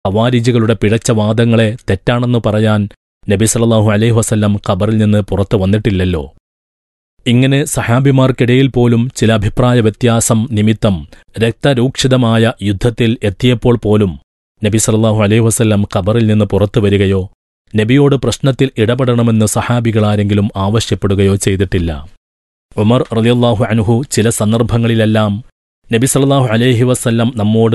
അവാരിജുകളുടെ പിഴച്ച വാദങ്ങളെ തെറ്റാണെന്ന് പറയാൻ നബി സല്ലല്ലാഹു അലൈഹി വസല്ലം ഖബറിൽ നിന്ന് പുറത്തു വന്നിട്ടില്ലല്ലോ ഇങ്ങനെ സഹാബിമാർക്കിടയിൽ പോലും ചില അഭിപ്രായ വ്യത്യാസം നിമിത്തം രക്തരൂക്ഷിതമായ യുദ്ധത്തിൽ എത്തിയപ്പോൾ പോലും നബി സല്ലല്ലാഹു അലൈഹി വസല്ലം ഖബറിൽ നിന്ന് പുറത്തു വരികയോ നബിയോട് പ്രശ്നത്തിൽ ഇടപെടണമെന്ന് സഹാബികളാരെങ്കിലും ആവശ്യപ്പെടുകയോ ചെയ്തിട്ടില്ല ഉമർ റളിയല്ലാഹു അൻഹു ചില സന്ദർഭങ്ങളിലെല്ലാം നബി സല്ലല്ലാഹു അലൈഹി വസല്ലം നമ്മോട്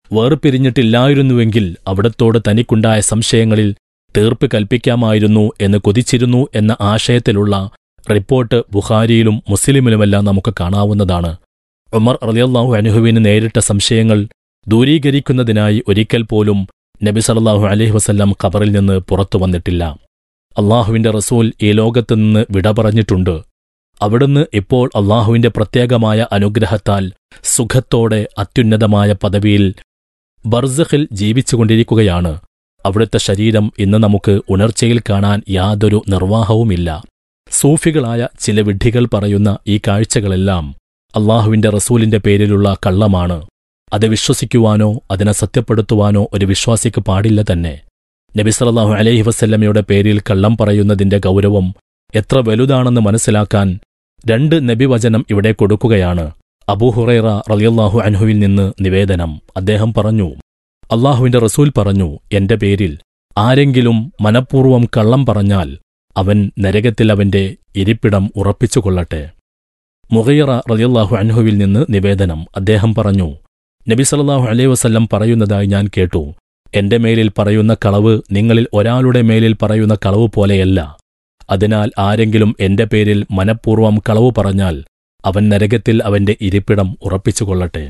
വേർപിരിഞ്ഞിട്ടില്ലായിരുന്നുവെങ്കിൽ അവിടത്തോട് തനിക്കുണ്ടായ സംശയങ്ങളിൽ തീർപ്പ് കൽപ്പിക്കാമായിരുന്നു എന്ന് കൊതിച്ചിരുന്നു എന്ന ആശയത്തിലുള്ള റിപ്പോർട്ട് ബുഖാരിയിലും മുസ്ലിമിലുമെല്ലാം നമുക്ക് കാണാവുന്നതാണ് ഉമർ റളിയല്ലാഹു അൻഹുവിന് നേരിട്ട സംശയങ്ങൾ ദൂരീകരിക്കുന്നതിനായി ഒരിക്കൽ പോലും നബി സല്ലല്ലാഹു അലൈഹി വസല്ലം ഖബറിൽ നിന്ന് പുറത്തു വന്നിട്ടില്ല അള്ളാഹുവിന്റെ റസൂൽ ഈ ലോകത്ത് നിന്ന് വിട പറഞ്ഞിട്ടുണ്ട് അവിടുന്ന് ഇപ്പോൾ അള്ളാഹുവിന്റെ പ്രത്യേകമായ അനുഗ്രഹത്താൽ സുഖത്തോടെ അത്യുന്നതമായ പദവിയിൽ ബർസഖിൽ ജീവിച്ചുകൊണ്ടിരിക്കുകയാണ് അവിടുത്തെ ശരീരം ഇന്ന് നമുക്ക് ഉണർച്ചയിൽ കാണാൻ യാതൊരു നിർവാഹവുമില്ല സൂഫികളായ ചില വിഡ്ഢികൾ പറയുന്ന ഈ കാഴ്ചകളെല്ലാം അള്ളാഹുവിന്റെ റസൂലിന്റെ പേരിലുള്ള കള്ളമാണ് അത് വിശ്വസിക്കുവാനോ അതിനെ സത്യപ്പെടുത്തുവാനോ ഒരു വിശ്വാസിക്ക് പാടില്ല തന്നെ നബി സല്ലല്ലാഹു അലൈഹി വസല്ലമയുടെ പേരിൽ കള്ളം പറയുന്നതിന്റെ ഗൗരവം എത്ര വലുതാണെന്ന് മനസ്സിലാക്കാൻ രണ്ട് നബിവചനം ഇവിടെ കൊടുക്കുകയാണ് അബൂഹുറൈറ റളിയല്ലാഹു അൻഹുവിൽ നിന്ന് നിവേദനം അദ്ദേഹം പറഞ്ഞു അള്ളാഹുവിന്റെ റസൂൽ പറഞ്ഞു എന്റെ പേരിൽ ആരെങ്കിലും മനഃപൂർവ്വം കള്ളം പറഞ്ഞാൽ അവൻ നരകത്തിൽ അവന്റെ ഇരിപ്പിടം ഉറപ്പിച്ചുകൊള്ളട്ടെ മുഗയ്റ റളിയല്ലാഹു അൻഹുവിൽ നിന്ന് നിവേദനം അദ്ദേഹം പറഞ്ഞു നബി സല്ലല്ലാഹു അലൈഹി വസല്ലം പറയുന്നതായി ഞാൻ കേട്ടു എന്റെ മേലിൽ പറയുന്ന കളവ് നിങ്ങളിൽ ഒരാളുടെ മേലിൽ പറയുന്ന കളവ് പോലെയല്ല അതിനാൽ ആരെങ്കിലും എന്റെ പേരിൽ മനഃപൂർവ്വം കളവ് പറഞ്ഞാൽ അവൻ നരകത്തിൽ അവന്റെ ഇരിപ്പിടം ഉറപ്പിച്ചുകൊള്ളട്ടെ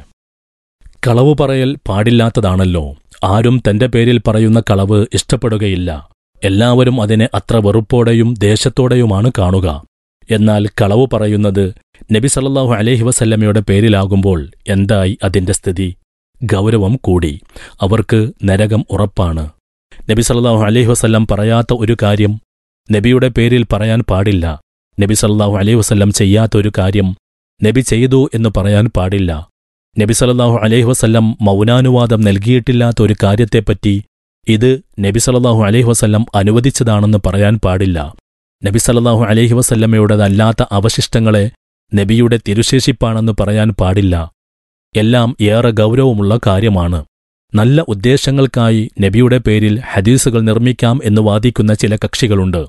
കളവ് പറയൽ പാടില്ലാത്തതാണല്ലോ ആരും തന്റെ പേരിൽ പറയുന്ന കളവ് ഇഷ്ടപ്പെടുകയില്ല എല്ലാവരും അതിനെ അത്ര വെറുപ്പോടെയും ദേശത്തോടെയുമാണ് കാണുക എന്നാൽ കളവ് പറയുന്നത് നബി സല്ലല്ലാഹു അലൈഹി വസല്ലമയുടെ പേരിലാകുമ്പോൾ എന്തായി അതിന്റെ സ്ഥിതി ഗൗരവം കൂടി അവർക്ക് നരകം ഉറപ്പാണ് നബി സല്ലല്ലാഹു അലൈഹി വസല്ലം പറയാത്ത ഒരു കാര്യം നബിയുടെ പേരിൽ പറയാൻ പാടില്ല നബി സല്ലല്ലാഹു അലൈഹി വസല്ലം ചെയ്യാത്ത ഒരു കാര്യം നബി ചെയ്തു എന്ന് പറയാൻ പാടില്ല നബി സല്ലല്ലാഹു അലൈഹി വസല്ലം മൗനാനുവാദം നൽകിയിട്ടില്ലാത്ത ഒരു കാര്യത്തെപ്പറ്റി ഇത് നബി സല്ലല്ലാഹു അലൈഹി വസല്ലം അനുവദിച്ചതാണെന്ന് പറയാൻ പാടില്ല നബി സല്ലല്ലാഹു അലൈഹി വസല്ലമയുടേതല്ലാത്ത അവശിഷ്ടങ്ങളെ നബിയുടെ തിരുശേഷിപ്പാണെന്ന് പറയാൻ പാടില്ല എല്ലാം ഏറെ ഗൗരവമുള്ള കാര്യമാണ് നല്ല ഉദ്ദേശങ്ങൾക്കായി നബിയുടെ പേരിൽ ഹദീസുകൾ നിർമ്മിക്കാം എന്ന് വാദിക്കുന്ന ചില കക്ഷികളുണ്ട്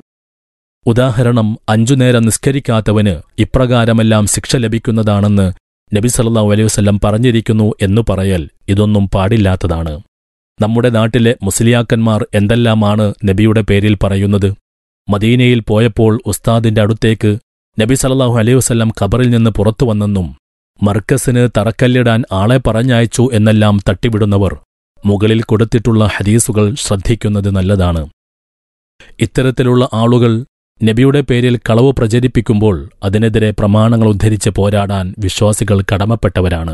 ഉദാഹരണം അഞ്ചുനേരം നിസ്കരിക്കാത്തവന് ഇപ്രകാരമെല്ലാം ശിക്ഷ ലഭിക്കുന്നതാണെന്ന് നബി സല്ലല്ലാഹു അലൈഹി വസല്ലം പറഞ്ഞിരിക്കുന്നു എന്നു പറയൽ ഇതൊന്നും പാടില്ലാത്തതാണ് നമ്മുടെ നാട്ടിലെ മുസ്ലിയാക്കന്മാർ എന്തെല്ലാമാണ് നബിയുടെ പേരിൽ പറയുന്നത് മദീനയിൽ പോയപ്പോൾ ഉസ്താദിന്റെ അടുത്തേക്ക് നബി സല്ലല്ലാഹു അലൈഹി വസല്ലം ഖബറിൽ നിന്ന് പുറത്തു വന്നെന്നും മർക്കസിന് തറക്കല്ലിടാൻ ആളെ പറഞ്ഞയച്ചു എന്നെല്ലാം തട്ടിവിടുന്നവർ മുകളിൽ കൊടുത്തിട്ടുള്ള ഹദീസുകൾ ശ്രദ്ധിക്കുന്നത് നല്ലതാണ് ഇത്തരത്തിലുള്ള ആളുകൾ നബിയുടെ പേരിൽ കളവ് പ്രചരിപ്പിക്കുമ്പോൾ അതിനെതിരെ പ്രമാണങ്ങൾ ഉദ്ധരിച്ച് പോരാടാൻ വിശ്വാസികൾ കടമപ്പെട്ടവരാണ്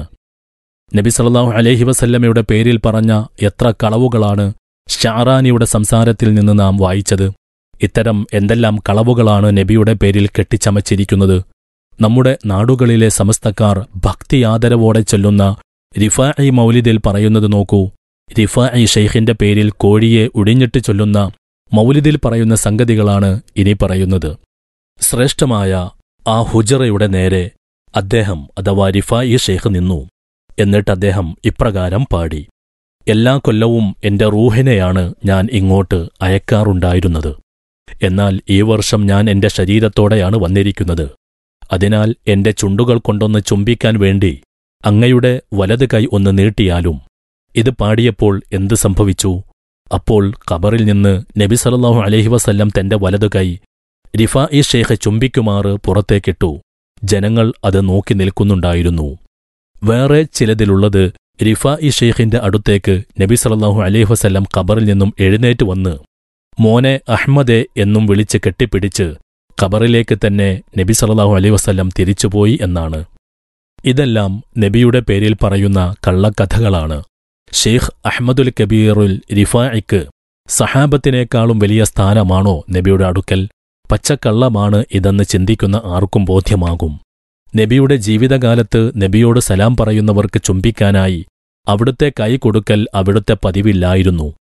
നബി സല്ലല്ലാഹു അലൈഹി വസല്ലമയുടെ പേരിൽ പറഞ്ഞ എത്ര കളവുകളാണ് ഷാറാനിയുടെ സംസാരത്തിൽ നിന്ന് നാം വായിച്ചത് ഇത്തരം എന്തെല്ലാം കളവുകളാണ് നബിയുടെ പേരിൽ കെട്ടിച്ചമച്ചിരിക്കുന്നത് നമ്മുടെ നാടുകളിലെ സമസ്തക്കാർ ഭക്തിയാദരവോടെ ചൊല്ലുന്ന റിഫാഇ മൗലിദിൽ പറയുന്നത് നോക്കൂ റിഫാഇ ഷെയ്ഖിന്റെ പേരിൽ കോഴിയെ ഉടിഞ്ഞിട്ട് ചൊല്ലുന്ന മൗലിദിൽ പറയുന്ന സംഗതികളാണ് ഇനി പറയുന്നത് ശ്രേഷ്ഠമായ ആ ഹുജറയുടെ നേരെ അദ്ദേഹം അഥവാ റിഫായി ഷെയ്ഖ് നിന്നു എന്നിട്ട് അദ്ദേഹം ഇപ്രകാരം പാടി എല്ലാ കൊല്ലവും എന്റെ റൂഹിനെയാണ് ഞാൻ ഇങ്ങോട്ട് അയക്കാറുണ്ടായിരുന്നത് എന്നാൽ ഈ വർഷം ഞാൻ എന്റെ ശരീരത്തോടെയാണ് വന്നിരിക്കുന്നത് അതിനാൽ എന്റെ ചുണ്ടുകൾ കൊണ്ടൊന്ന് ചുംബിക്കാൻ വേണ്ടി അങ്ങയുടെ വലത് കൈ ഒന്ന് നീട്ടിയാലും ഇത് പാടിയപ്പോൾ എന്ത് സംഭവിച്ചു അപ്പോൾ ഖബറിൽ നിന്ന് നബി സല്ലല്ലാഹു അലൈഹി വസല്ലം തന്റെ വലതു കൈ റിഫായി ഷേഖ് ചുംബിക്കുമാറ് പുറത്തേക്കിട്ടു ജനങ്ങൾ അത് നോക്കി നിൽക്കുന്നുണ്ടായിരുന്നു വേറെ ചിലതിലുള്ളത് റിഫായി ഷെയ്ഖിന്റെ അടുത്തേക്ക് നബി സല്ലല്ലാഹു അലൈഹി വസല്ലം ഖബറിൽ നിന്നും എഴുന്നേറ്റ് വന്ന് മോനെ അഹ്മദെ എന്നും വിളിച്ച് കെട്ടിപ്പിടിച്ച് ഖബറിലേക്ക് തന്നെ നബി സല്ലല്ലാഹു അലൈഹി വസല്ലം തിരിച്ചുപോയി എന്നാണ് ഇതെല്ലാം നബിയുടെ പേരിൽ പറയുന്ന കള്ളക്കഥകളാണ് ഷെയ്ഖ് അഹ്മദുൽ കബീറുൽ റിഫായിക്ക് സഹാബത്തിനേക്കാളും വലിയ സ്ഥാനമാണോ നബിയുടെ അടുക്കൽ പച്ചക്കള്ളമാണ് ഇതെന്ന് ചിന്തിക്കുന്ന ആർക്കും ബോധ്യമാകും നബിയുടെ ജീവിതകാലത്ത് നബിയോട് സലാം പറയുന്നവർക്ക് ചുംബിക്കാനായി അവിടുത്തെ കൈ കൊടുക്കൽ അവിടുത്തെ പതിവില്ലായിരുന്നു